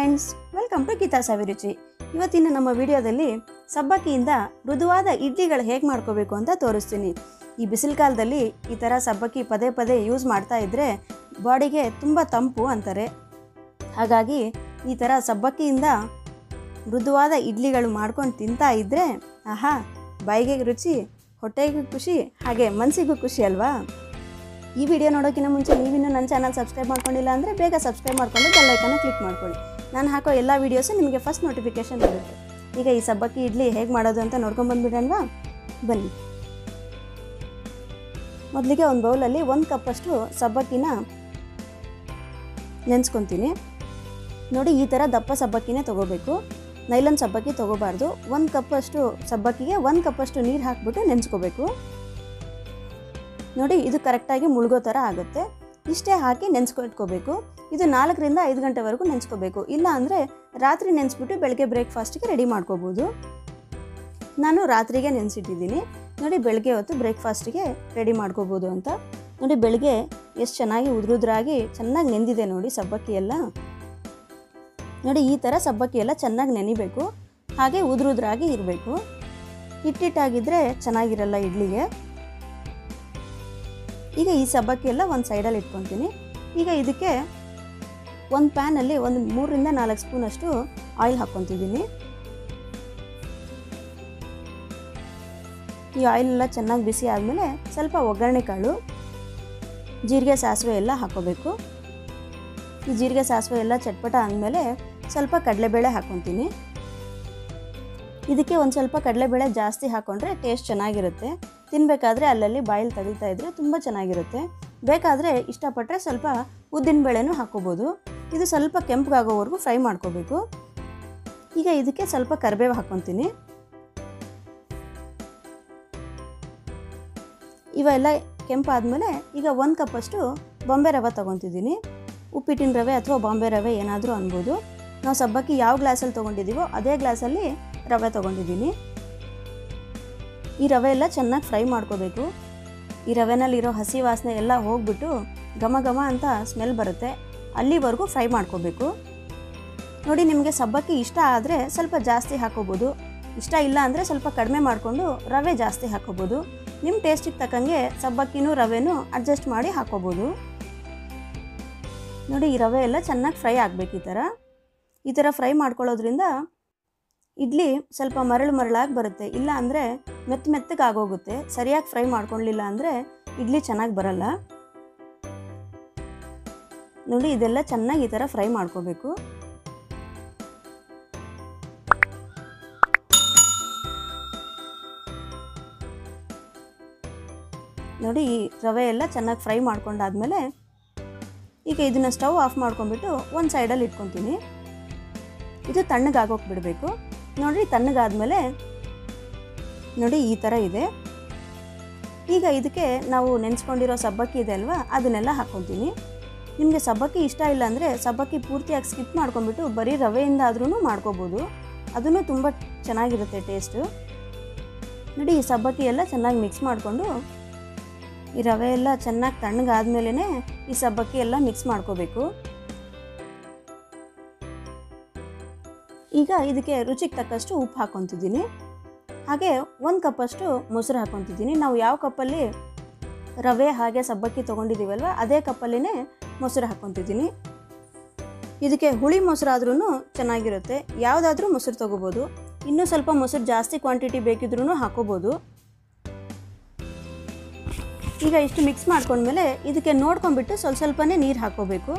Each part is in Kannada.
friends welcome to Geetha Saviruchi ಇವತ್ತಿನ ನಮ್ಮ ವಿಡಿಯೋದಲ್ಲಿ ಸಬ್ಬಕ್ಕಿಯಿಂದ ಮೃದುವಾದ ಇಡ್ಲಿಗಳು ಹೇಗೆ ಮಾಡ್ಕೋಬೇಕು ಅಂತ ತೋರಿಸ್ತೀನಿ ಈ ಬಿಸಿಲು ಕಾಲದಲ್ಲಿ ಈ ಥರ ಸಬ್ಬಕ್ಕಿ ಪದೇ ಪದೇ ಯೂಸ್ ಮಾಡ್ತಾ ಇದ್ದರೆ ಬಾಡಿಗೆ ತುಂಬ ತಂಪು ಅಂತಾರೆ ಹಾಗಾಗಿ ಈ ಥರ ಸಬ್ಬಕ್ಕಿಯಿಂದ ಮೃದುವಾದ ಇಡ್ಲಿಗಳು ಮಾಡ್ಕೊಂಡು ತಿಂತಾ ಇದ್ದರೆ ಆಹಾ ಬಾಯಿಗೆ ರುಚಿ ಹೊಟ್ಟೆಗೂ ಖುಷಿ ಹಾಗೆ ಮನಸ್ಸಿಗೂ ಖುಷಿ ಅಲ್ವಾ ಈ ವಿಡಿಯೋ ನೋಡೋಕ್ಕಿಂತ ಮುಂಚೆ ನೀವಿನ್ನೂ ನನ್ನ ಚಾನಲ್ ಸಬ್ಸ್ಕ್ರೈಬ್ ಮಾಡ್ಕೊಂಡಿಲ್ಲ ಅಂದರೆ ಬೇಗ ಸಬ್ಸ್ಕ್ರೈಬ್ ಮಾಡ್ಕೊಂಡು ಬೆಲ್ಲೈಕನ್ನ ಕ್ಲಿಕ್ ಮಾಡ್ಕೊಳ್ಳಿ ನಾನು ಹಾಕೋ ಎಲ್ಲ ವೀಡಿಯೋಸು ನಿಮಗೆ ಫಸ್ಟ್ ನೋಟಿಫಿಕೇಷನ್ ಬರುತ್ತೆ ಈಗ ಈ ಸಬ್ಬಕ್ಕಿ ಇಡ್ಲಿ ಹೇಗೆ ಮಾಡೋದು ಅಂತ ನೋಡ್ಕೊಂಬಂದ್ಬಿಡೋಣವಾ ಬನ್ನಿ ಮೊದಲಿಗೆ ಒಂದು ಬೌಲಲ್ಲಿ ಒಂದು ಕಪ್ಪಷ್ಟು ಸಬ್ಬಕ್ಕಿನ ನೆನೆಸ್ಕೊತೀನಿ ನೋಡಿ ಈ ಥರ ದಪ್ಪ ಸಬ್ಬಕ್ಕಿನೇ ತೊಗೋಬೇಕು ನೈಲನ್ ಸಬ್ಬಕ್ಕಿ ತೊಗೋಬಾರ್ದು ಒಂದು ಕಪ್ಪಷ್ಟು ಸಬ್ಬಕ್ಕಿಗೆ ಒಂದು ಕಪ್ಪಷ್ಟು ನೀರು ಹಾಕ್ಬಿಟ್ಟು ನೆನೆಸ್ಕೋಬೇಕು ನೋಡಿ ಇದು ಕರೆಕ್ಟಾಗಿ ಮುಳುಗೋ ಥರ ಆಗುತ್ತೆ ಇಷ್ಟೇ ಹಾಕಿ ನೆನೆಸ್ಕೊಟ್ಕೋಬೇಕು ಇದು ನಾಲ್ಕರಿಂದ ಐದು ಗಂಟೆವರೆಗೂ ನೆನೆಸ್ಕೋಬೇಕು ಇಲ್ಲ ಅಂದರೆ ರಾತ್ರಿ ನೆನೆಸ್ಬಿಟ್ಟು ಬೆಳಗ್ಗೆ ಬ್ರೇಕ್ಫಾಸ್ಟಿಗೆ ರೆಡಿ ಮಾಡ್ಕೋಬೋದು ನಾನು ರಾತ್ರಿಗೆ ನೆನೆಸಿಟ್ಟಿದ್ದೀನಿ ನೋಡಿ ಬೆಳಗ್ಗೆ ಹೊತ್ತು ಬ್ರೇಕ್ಫಾಸ್ಟಿಗೆ ರೆಡಿ ಮಾಡ್ಕೋಬೋದು ಅಂತ ನೋಡಿ ಬೆಳಗ್ಗೆ ಎಷ್ಟು ಚೆನ್ನಾಗಿ ಉದುರುದ್ರಾಗಿ ಚೆನ್ನಾಗಿ ನೆಂದಿದೆ ನೋಡಿ ಸಬ್ಬಕ್ಕಿ ಎಲ್ಲ ನೋಡಿ ಈ ಥರ ಸಬ್ಬಕ್ಕಿ ಎಲ್ಲ ಚೆನ್ನಾಗಿ ನೆನಿಬೇಕು ಹಾಗೆ ಉದುರುದ್ರಾಗಿ ಇರಬೇಕು ಹಿಟ್ಟಿಟ್ಟಾಗಿದ್ದರೆ ಚೆನ್ನಾಗಿರಲ್ಲ ಇಡ್ಲಿಗೆ ಈಗ ಈ ಸಬ್ಬಕ್ಕಿ ಎಲ್ಲ ಒಂದು ಸೈಡಲ್ಲಿ ಇಟ್ಕೊತೀನಿ ಈಗ ಇದಕ್ಕೆ ಒಂದು ಪ್ಯಾನಲ್ಲಿ ಒಂದು ಮೂರರಿಂದ ನಾಲ್ಕು ಸ್ಪೂನಷ್ಟು ಆಯಿಲ್ ಹಾಕ್ಕೊತಿದ್ದೀನಿ ಈ ಆಯಿಲ್ ಎಲ್ಲ ಚೆನ್ನಾಗಿ ಬಿಸಿ ಆದಮೇಲೆ ಸ್ವಲ್ಪ ಒಗ್ಗರಣೆ ಕಾಳು ಜೀರಿಗೆ ಸಾಸಿವೆ ಎಲ್ಲ ಹಾಕೋಬೇಕು ಈ ಜೀರಿಗೆ ಸಾಸಿವೆ ಎಲ್ಲ ಚಟ್ಪಟ ಅಂದಮೇಲೆ ಸ್ವಲ್ಪ ಕಡಲೆಬೇಳೆ ಹಾಕ್ಕೊತೀನಿ ಇದಕ್ಕೆ ಒಂದು ಸ್ವಲ್ಪ ಕಡಲೆಬೇಳೆ ಜಾಸ್ತಿ ಹಾಕ್ಕೊಂಡ್ರೆ ಟೇಸ್ಟ್ ಚೆನ್ನಾಗಿರುತ್ತೆ ತಿನ್ನಬೇಕಾದ್ರೆ ಅಲ್ಲಲ್ಲಿ ಬಾಯಲ್ಲಿ ತಡಿತಾ ಇದ್ದರೆ ತುಂಬ ಚೆನ್ನಾಗಿರುತ್ತೆ ಬೇಕಾದರೆ ಇಷ್ಟಪಟ್ಟರೆ ಸ್ವಲ್ಪ ಉದ್ದಿನ ಬೇಳೆನೂ ಹಾಕ್ಕೋಬೋದು ಇದು ಸ್ವಲ್ಪ ಕೆಂಪಗಾಗೋವರೆಗೂ ಫ್ರೈ ಮಾಡ್ಕೋಬೇಕು ಈಗ ಇದಕ್ಕೆ ಸ್ವಲ್ಪ ಕರಿಬೇವು ಹಾಕ್ಕೊತೀನಿ ಇವೆಲ್ಲ ಕೆಂಪಾದಮೇಲೆ ಈಗ ಒಂದು ಕಪ್ಪಷ್ಟು ಬಾಂಬೆ ರವೆ ತೊಗೊತಿದ್ದೀನಿ ಉಪ್ಪಿಟ್ಟಿನ ರವೆ ಅಥವಾ ಬಾಂಬೆ ರವೆ ಏನಾದರೂ ಅನ್ಬೋದು ನಾವು ಸಬ್ಬಕ್ಕಿ ಯಾವ ಗ್ಲಾಸಲ್ಲಿ ತೊಗೊಂಡಿದ್ದೀವೋ ಅದೇ ಗ್ಲಾಸಲ್ಲಿ ರವೆ ತೊಗೊಂಡಿದ್ದೀನಿ ಈ ರವೆ ಎಲ್ಲ ಚೆನ್ನಾಗಿ ಫ್ರೈ ಮಾಡ್ಕೋಬೇಕು ಈ ರವೆನಲ್ಲಿರೋ ಹಸಿ ವಾಸನೆ ಎಲ್ಲ ಹೋಗ್ಬಿಟ್ಟು ಘಮ ಘಮ ಅಂತ ಸ್ಮೆಲ್ ಬರುತ್ತೆ ಅಲ್ಲಿವರೆಗೂ ಫ್ರೈ ಮಾಡ್ಕೋಬೇಕು ನೋಡಿ ನಿಮಗೆ ಸಬ್ಬಕ್ಕಿ ಇಷ್ಟ ಆದರೆ ಸ್ವಲ್ಪ ಜಾಸ್ತಿ ಹಾಕೋಬೋದು ಇಷ್ಟ ಇಲ್ಲ ಅಂದರೆ ಸ್ವಲ್ಪ ಕಡಿಮೆ ಮಾಡಿಕೊಂಡು ರವೆ ಜಾಸ್ತಿ ಹಾಕೋಬೋದು ನಿಮ್ಮ ಟೇಸ್ಟಿಗೆ ತಕ್ಕಂಗೆ ಸಬ್ಬಕ್ಕಿನೂ ರವೆನೂ ಅಡ್ಜಸ್ಟ್ ಮಾಡಿ ಹಾಕೋಬೋದು ನೋಡಿ ಈ ರವೆ ಎಲ್ಲ ಚೆನ್ನಾಗಿ ಫ್ರೈ ಆಗಬೇಕು ಈ ಥರ ಈ ಥರ ಫ್ರೈ ಮಾಡ್ಕೊಳ್ಳೋದ್ರಿಂದ ಇಡ್ಲಿ ಸ್ವಲ್ಪ ಮರಳು ಮರಳಾಗಿ ಬರುತ್ತೆ ಇಲ್ಲ ಅಂದರೆ ಮೆತ್ತ ಮೆತ್ತಗೆ ಆಗೋಗುತ್ತೆ ಸರಿಯಾಗಿ ಫ್ರೈ ಮಾಡ್ಕೊಳ್ಳಿಲ್ಲ ಅಂದರೆ ಇಡ್ಲಿ ಚೆನ್ನಾಗಿ ಬರಲ್ಲ ನೋಡಿ ಇದೆಲ್ಲ ಚೆನ್ನಾಗಿ ಈ ಥರ ಫ್ರೈ ಮಾಡ್ಕೋಬೇಕು ನೋಡಿ ಈ ರವೆ ಎಲ್ಲ ಚೆನ್ನಾಗಿ ಫ್ರೈ ಮಾಡ್ಕೊಂಡಾದ್ಮೇಲೆ ಈಗ ಇದನ್ನು ಸ್ಟವ್ ಆಫ್ ಮಾಡ್ಕೊಂಡ್ಬಿಟ್ಟು ಒಂದು ಸೈಡಲ್ಲಿ ಇಟ್ಕೊತೀನಿ ಇದು ತಣ್ಣಗಾಗೋಕೆ ಬಿಡಬೇಕು ನೋಡಿ ತಣ್ಣಗಾದ್ಮೇಲೆ ನೋಡಿ ಈ ಥರ ಇದೆ ಈಗ ಇದಕ್ಕೆ ನಾವು ನೆನೆಸ್ಕೊಂಡಿರೋ ಸಬ್ಬಕ್ಕಿ ಇದೆ ಅಲ್ವಾ ಅದನ್ನೆಲ್ಲ ಹಾಕ್ಕೊತೀನಿ ನಿಮಗೆ ಸಬ್ಬಕ್ಕಿ ಇಷ್ಟ ಇಲ್ಲ ಅಂದರೆ ಸಬ್ಬಕ್ಕಿ ಪೂರ್ತಿಯಾಗಿ ಸ್ಕಿಪ್ ಮಾಡ್ಕೊಂಬಿಟ್ಟು ಬರೀ ರವೆಯಿಂದ ಆದ್ರೂ ಮಾಡ್ಕೋಬೋದು ಅದೂ ತುಂಬ ಚೆನ್ನಾಗಿರುತ್ತೆ ಟೇಸ್ಟು ನೋಡಿ ಈ ಸಬ್ಬಕ್ಕಿ ಎಲ್ಲ ಚೆನ್ನಾಗಿ ಮಿಕ್ಸ್ ಮಾಡಿಕೊಂಡು ಈ ರವೆ ಎಲ್ಲ ಚೆನ್ನಾಗಿ ತಣ್ಣಗಾದ್ಮೇಲೆ ಈ ಸಬ್ಬಕ್ಕಿ ಎಲ್ಲ ಮಿಕ್ಸ್ ಮಾಡ್ಕೋಬೇಕು ಈಗ ಇದಕ್ಕೆ ರುಚಿಗೆ ತಕ್ಕಷ್ಟು ಉಪ್ಪು ಹಾಕ್ಕೊತಿದ್ದೀನಿ ಹಾಗೆ ಒಂದು ಕಪ್ಪಷ್ಟು ಮೊಸರು ಹಾಕ್ಕೊತಿದ್ದೀನಿ ನಾವು ಯಾವ ಕಪ್ಪಲ್ಲಿ ರವೆ ಹಾಗೆ ಸಬ್ಬಕ್ಕಿ ತೊಗೊಂಡಿದ್ದೀವಲ್ವ ಅದೇ ಕಪ್ಪಲ್ಲಿನೇ ಮೊಸರು ಹಾಕ್ಕೊತಿದ್ದೀನಿ ಇದಕ್ಕೆ ಹುಳಿ ಮೊಸರಾದ್ರೂ ಚೆನ್ನಾಗಿರುತ್ತೆ ಯಾವುದಾದ್ರೂ ಮೊಸರು ತೊಗೋಬೋದು ಇನ್ನೂ ಸ್ವಲ್ಪ ಮೊಸರು ಜಾಸ್ತಿ ಕ್ವಾಂಟಿಟಿ ಬೇಕಿದ್ರೂ ಹಾಕೋಬೋದು ಈಗ ಇಷ್ಟು ಮಿಕ್ಸ್ ಮಾಡ್ಕೊಂಡ್ಮೇಲೆ ಇದಕ್ಕೆ ನೋಡ್ಕೊಂಡ್ಬಿಟ್ಟು ಸ್ವಲ್ಪ ಸ್ವಲ್ಪನೇ ನೀರು ಹಾಕೋಬೇಕು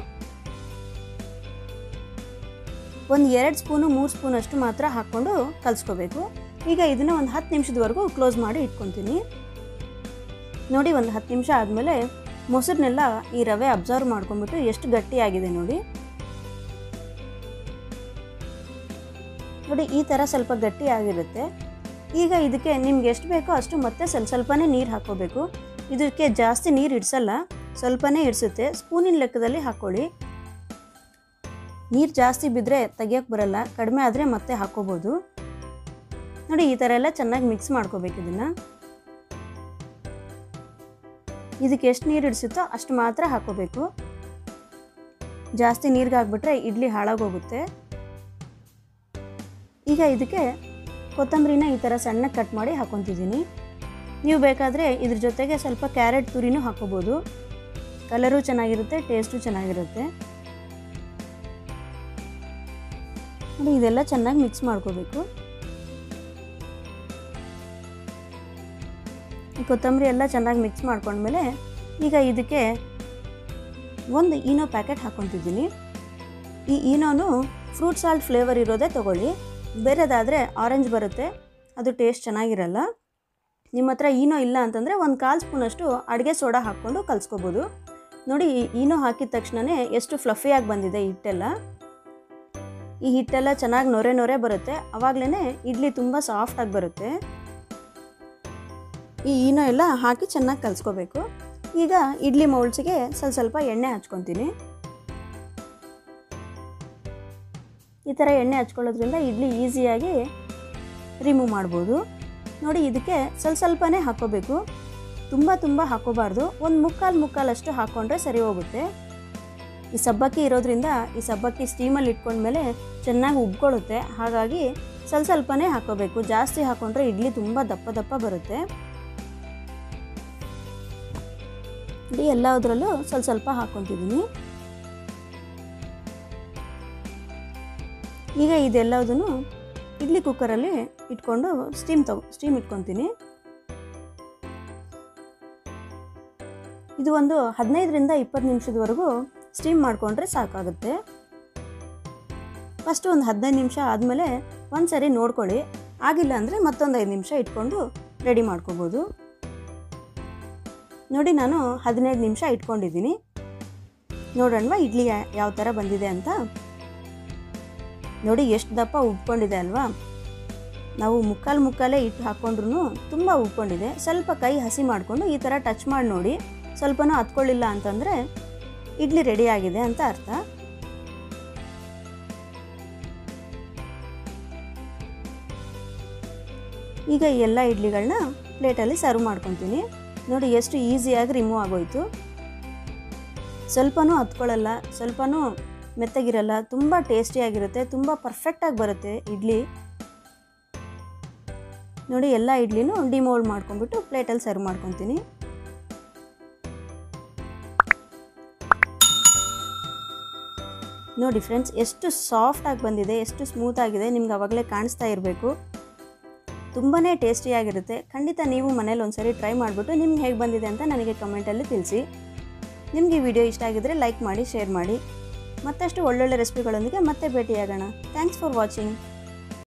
ಒಂದು ಎರಡು ಸ್ಪೂನು ಮೂರು ಸ್ಪೂನ್ ಅಷ್ಟು ಮಾತ್ರ ಹಾಕ್ಕೊಂಡು ಕಲಿಸ್ಕೋಬೇಕು ಈಗ ಇದನ್ನು ಒಂದು ಹತ್ತು ನಿಮಿಷದವರೆಗೂ ಕ್ಲೋಸ್ ಮಾಡಿ ಇಟ್ಕೊತೀನಿ ನೋಡಿ ಒಂದು ಹತ್ತು ನಿಮಿಷ ಆದಮೇಲೆ ಮೊಸರನ್ನೆಲ್ಲ ಈ ರವೆ ಅಬ್ಸರ್ವ್ ಮಾಡ್ಕೊಂಡ್ಬಿಟ್ಟು ಎಷ್ಟು ಗಟ್ಟಿಯಾಗಿದೆ ನೋಡಿ ನೋಡಿ ಈ ಥರ ಸ್ವಲ್ಪ ಗಟ್ಟಿಯಾಗಿರುತ್ತೆ ಈಗ ಇದಕ್ಕೆ ನಿಮ್ಗೆ ಎಷ್ಟು ಬೇಕೋ ಅಷ್ಟು ಮತ್ತೆ ಸ್ವಲ್ಪ ಸ್ವಲ್ಪನೇ ನೀರು ಹಾಕ್ಕೋಬೇಕು ಇದಕ್ಕೆ ಜಾಸ್ತಿ ನೀರು ಇಡ್ಸಲ್ಲ ಸ್ವಲ್ಪನೇ ಇಡಿಸುತ್ತೆ ಸ್ಪೂನಿನ ಲೆಕ್ಕದಲ್ಲಿ ಹಾಕ್ಕೊಳ್ಳಿ ನೀರು ಜಾಸ್ತಿ ಬಿದ್ದರೆ ತೆಗಿಯೋಕ್ಕೆ ಬರಲ್ಲ ಕಡಿಮೆ ಆದರೆ ಮತ್ತೆ ಹಾಕ್ಕೋಬೋದು ನೋಡಿ ಈ ಥರ ಎಲ್ಲ ಚೆನ್ನಾಗಿ ಮಿಕ್ಸ್ ಮಾಡ್ಕೋಬೇಕು ಇದನ್ನು ಇದಕ್ಕೆ ಎಷ್ಟು ನೀರು ಇಡಿಸುತ್ತೋ ಅಷ್ಟು ಮಾತ್ರ ಹಾಕೋಬೇಕು ಜಾಸ್ತಿ ನೀರಿಗೆ ಹಾಕ್ಬಿಟ್ರೆ ಇಡ್ಲಿ ಹಾಳಾಗೋಗುತ್ತೆ ಈಗ ಇದಕ್ಕೆ ಕೊತ್ತಂಬರಿನ ಈ ಥರ ಸಣ್ಣಗೆ ಕಟ್ ಮಾಡಿ ಹಾಕ್ಕೊತಿದ್ದೀನಿ ನೀವು ಬೇಕಾದರೆ ಇದ್ರ ಜೊತೆಗೆ ಸ್ವಲ್ಪ ಕ್ಯಾರೆಟ್ ತುರಿನೂ ಹಾಕ್ಕೋಬೋದು ಕಲರು ಚೆನ್ನಾಗಿರುತ್ತೆ ಟೇಸ್ಟು ಚೆನ್ನಾಗಿರುತ್ತೆ ನೋಡಿ ಇದೆಲ್ಲ ಚೆನ್ನಾಗಿ ಮಿಕ್ಸ್ ಮಾಡ್ಕೋಬೇಕು ಈ ಕೊತ್ತಂಬರಿ ಎಲ್ಲ ಚೆನ್ನಾಗಿ ಮಿಕ್ಸ್ ಮಾಡ್ಕೊಂಡ್ಮೇಲೆ ಈಗ ಇದಕ್ಕೆ ಒಂದು ಈನೋ ಪ್ಯಾಕೆಟ್ ಹಾಕ್ಕೊತಿದ್ದೀನಿ ಈ ಈನೋನು ಫ್ರೂಟ್ ಸಾಲ್ಟ್ ಫ್ಲೇವರ್ ಇರೋದೇ ತೊಗೊಳ್ಳಿ ಬೇರೆದಾದರೆ ಆರೆಂಜ್ ಬರುತ್ತೆ ಅದು ಟೇಸ್ಟ್ ಚೆನ್ನಾಗಿರಲ್ಲ ನಿಮ್ಮ ಹತ್ರ ಈನೋ ಇಲ್ಲ ಅಂತಂದರೆ ಒಂದು ಕಾಲು ಸ್ಪೂನಷ್ಟು ಅಡುಗೆ ಸೋಡಾ ಹಾಕ್ಕೊಂಡು ಕಲಿಸ್ಕೋಬೋದು ನೋಡಿ ಈ ಈನೋ ಹಾಕಿದ ತಕ್ಷಣವೇ ಎಷ್ಟು ಫ್ಲಫಿಯಾಗಿ ಬಂದಿದೆ ಹಿಟ್ಟೆಲ್ಲ ಈ ಹಿಟ್ಟೆಲ್ಲ ಚೆನ್ನಾಗಿ ನೊರೆ ನೊರೆ ಬರುತ್ತೆ ಆವಾಗಲೇ ಇಡ್ಲಿ ತುಂಬ ಸಾಫ್ಟಾಗಿ ಬರುತ್ತೆ ಈ ಈನೋ ಎಲ್ಲ ಹಾಕಿ ಚೆನ್ನಾಗಿ ಕಲಿಸ್ಕೋಬೇಕು ಈಗ ಇಡ್ಲಿ ಮೌಲ್ಸಿಗೆ ಸ್ವಲ್ಪ ಸ್ವಲ್ಪ ಎಣ್ಣೆ ಹಚ್ಕೊತೀನಿ ಈ ಥರ ಎಣ್ಣೆ ಹಚ್ಕೊಳ್ಳೋದ್ರಿಂದ ಇಡ್ಲಿ ಈಸಿಯಾಗಿ ರಿಮೂವ್ ಮಾಡ್ಬೋದು ನೋಡಿ ಇದಕ್ಕೆ ಸ್ವಲ್ಪ ಸ್ವಲ್ಪನೇ ಹಾಕ್ಕೋಬೇಕು ತುಂಬ ತುಂಬ ಹಾಕೋಬಾರ್ದು ಒಂದು ಮುಕ್ಕಾಲು ಮುಕ್ಕಾಲಷ್ಟು ಹಾಕ್ಕೊಂಡ್ರೆ ಸರಿ ಹೋಗುತ್ತೆ ಈ ಸಬ್ಬಕ್ಕಿ ಇರೋದ್ರಿಂದ ಈ ಸಬ್ಬಕ್ಕಿ ಸ್ಟೀಮಲ್ಲಿ ಇಟ್ಕೊಂಡ್ಮೇಲೆ ಚೆನ್ನಾಗಿ ಉಬ್ಕೊಳ್ಳುತ್ತೆ ಹಾಗಾಗಿ ಸ್ವಲ್ಪ ಸ್ವಲ್ಪನೇ ಹಾಕೋಬೇಕು ಜಾಸ್ತಿ ಹಾಕ್ಕೊಂಡ್ರೆ ಇಡ್ಲಿ ತುಂಬ ದಪ್ಪ ದಪ್ಪ ಬರುತ್ತೆ ಇಡೀ ಎಲ್ಲದರಲ್ಲೂ ಸ್ವಲ್ಪ ಸ್ವಲ್ಪ ಹಾಕ್ಕೊತಿದ್ದೀನಿ ಈಗ ಇದೆಲ್ಲದನ್ನು ಇಡ್ಲಿ ಕುಕ್ಕರಲ್ಲಿ ಇಟ್ಕೊಂಡು ಸ್ಟೀಮ್ ತಗೋ ಸ್ಟೀಮ್ ಇಟ್ಕೊತೀನಿ ಇದು ಒಂದು ಹದಿನೈದರಿಂದ ಇಪ್ಪತ್ತು ನಿಮಿಷದವರೆಗೂ ಸ್ಟೀಮ್ ಮಾಡಿಕೊಂಡ್ರೆ ಸಾಕಾಗುತ್ತೆ ಫಸ್ಟು ಒಂದು ಹದಿನೈದು ನಿಮಿಷ ಆದಮೇಲೆ ಒಂದು ಸರಿ ನೋಡ್ಕೊಳ್ಳಿ ಆಗಿಲ್ಲ ಅಂದರೆ ಮತ್ತೊಂದು ಐದು ನಿಮಿಷ ಇಟ್ಕೊಂಡು ರೆಡಿ ಮಾಡ್ಕೋಬೋದು ನೋಡಿ ನಾನು ಹದಿನೈದು ನಿಮಿಷ ಇಟ್ಕೊಂಡಿದ್ದೀನಿ ನೋಡೋಣವಾ ಇಡ್ಲಿ ಯಾವ ಥರ ಬಂದಿದೆ ಅಂತ ನೋಡಿ ಎಷ್ಟು ದಪ್ಪ ಉಬ್ಕೊಂಡಿದೆ ಅಲ್ವಾ ನಾವು ಮುಕ್ಕಾಲು ಮುಕ್ಕಾಲೇ ಇಟ್ಟು ಹಾಕ್ಕೊಂಡ್ರು ತುಂಬ ಉಬ್ಕೊಂಡಿದೆ ಸ್ವಲ್ಪ ಕೈ ಹಸಿ ಮಾಡಿಕೊಂಡು ಈ ಥರ ಟಚ್ ಮಾಡಿ ನೋಡಿ ಸ್ವಲ್ಪನೂ ಹತ್ಕೊಳ್ಳಿಲ್ಲ ಅಂತಂದರೆ ಇಡ್ಲಿ ರೆಡಿ ಆಗಿದೆ ಅಂತ ಅರ್ಥ ಈಗ ಈ ಎಲ್ಲ ಇಡ್ಲಿಗಳನ್ನ ಪ್ಲೇಟಲ್ಲಿ ಸರ್ವ್ ಮಾಡ್ಕೊತೀನಿ ನೋಡಿ ಎಷ್ಟು ಈಸಿಯಾಗಿ ರಿಮೂವ್ ಆಗೋಯ್ತು ಸ್ವಲ್ಪನೂ ಹತ್ಕೊಳ್ಳಲ್ಲ ಸ್ವಲ್ಪನೂ ಮೆತ್ತಗಿರಲ್ಲ ತುಂಬ ಟೇಸ್ಟಿಯಾಗಿರುತ್ತೆ ತುಂಬ ಪರ್ಫೆಕ್ಟಾಗಿ ಬರುತ್ತೆ ಇಡ್ಲಿ ನೋಡಿ ಎಲ್ಲ ಇಡ್ಲಿನೂ ಡಿಮೋಲ್ಡ್ ಮಾಡ್ಕೊಂಡ್ಬಿಟ್ಟು ಪ್ಲೇಟಲ್ಲಿ ಸರ್ವ್ ಮಾಡ್ಕೊತೀನಿ ನೋಡಿ ಫ್ರೆಂಡ್ಸ್ ಎಷ್ಟು ಸಾಫ್ಟಾಗಿ ಬಂದಿದೆ ಎಷ್ಟು ಸ್ಮೂತಾಗಿದೆ ನಿಮ್ಗೆ ಅವಾಗಲೇ ಕಾಣಿಸ್ತಾ ಇರಬೇಕು ತುಂಬಾ ಟೇಸ್ಟಿಯಾಗಿರುತ್ತೆ ಖಂಡಿತ ನೀವು ಮನೇಲಿ ಒಂದ್ಸರಿ ಟ್ರೈ ಮಾಡಿಬಿಟ್ಟು ನಿಮ್ಗೆ ಹೇಗೆ ಬಂದಿದೆ ಅಂತ ನನಗೆ ಕಮೆಂಟಲ್ಲಿ ತಿಳಿಸಿ ನಿಮಗೆ ಈ ವಿಡಿಯೋ ಇಷ್ಟ ಆಗಿದ್ರೆ ಲೈಕ್ ಮಾಡಿ ಶೇರ್ ಮಾಡಿ ಮತ್ತಷ್ಟು ಒಳ್ಳೊಳ್ಳೆ ರೆಸಿಪಿಗಳೊಂದಿಗೆ ಮತ್ತೆ ಭೇಟಿಯಾಗೋಣ ಥ್ಯಾಂಕ್ಸ್ ಫಾರ್ ವಾಚಿಂಗ್